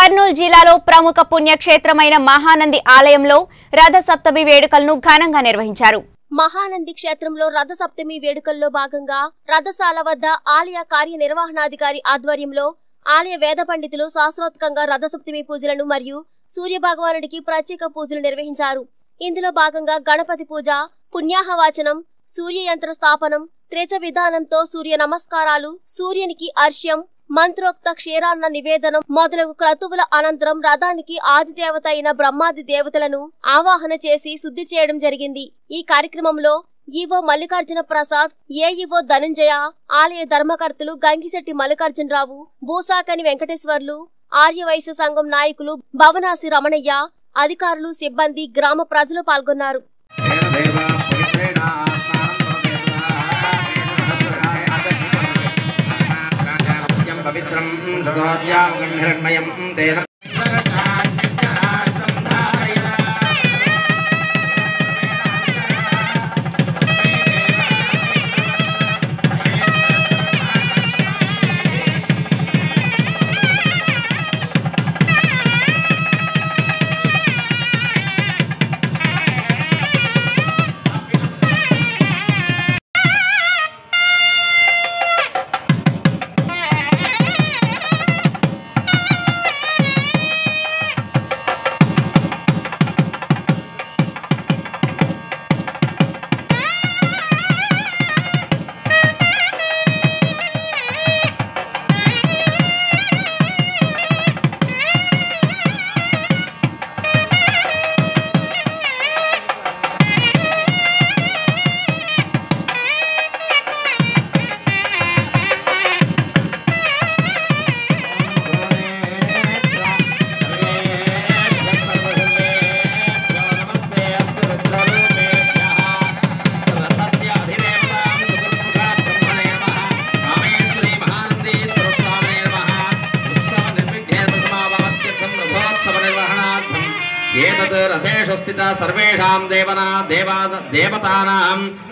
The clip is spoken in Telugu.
కర్నూలు జిల్లాలో ప్రముఖ పుణ్యక్షేత్రమైన మహానంది ఆలయంలో రథ సప్తమి వేడుకలను ఘనంగా నిర్వహించారు మహానంది క్షేత్రంలో రథసప్తమి వేడుకల్లో భాగంగా రథశాల వద్ద ఆలయ కార్యనిర్వహణాధికారి ఆధ్వర్యంలో ఆలయ వేద పండితులు శాస్త్రోత్కంగా రథసప్తమి పూజలను మరియు సూర్య భగవానుడికి ప్రత్యేక పూజలు నిర్వహించారు ఇందులో భాగంగా గణపతి పూజ పుణ్యాహవాచనం సూర్య యంత్ర స్థాపనం త్రిచ విధానంతో సూర్య నమస్కారాలు సూర్యునికి అర్ష్యం మంత్రోక్త క్షీరాన్న నివేదనం మొదలగు క్రతువుల అనంతరం రథానికి ఆది దేవత అయిన బ్రహ్మాది దేవతలను ఆవాహన చేసి శుద్ధి చేయడం జరిగింది ఈ కార్యక్రమంలో ఈవో మల్లికార్జున ప్రసాద్ ఏఈఓ ధనుంజయ ఆలయ ధర్మకర్తలు గంగిశెట్టి మల్లికార్జునరావు భూసాకని వెంకటేశ్వర్లు ఆర్యవైశ్య సంఘం నాయకులు భవనాసి రమణయ్య అధికారులు సిబ్బంది గ్రామ ప్రజలు పాల్గొన్నారు పవిత్రం సుగోద్యామహిరణ్మయం తేన ఏతత్ రథేషు స్థిత సర్వేషాం దేవనా దేవా దేవతానాం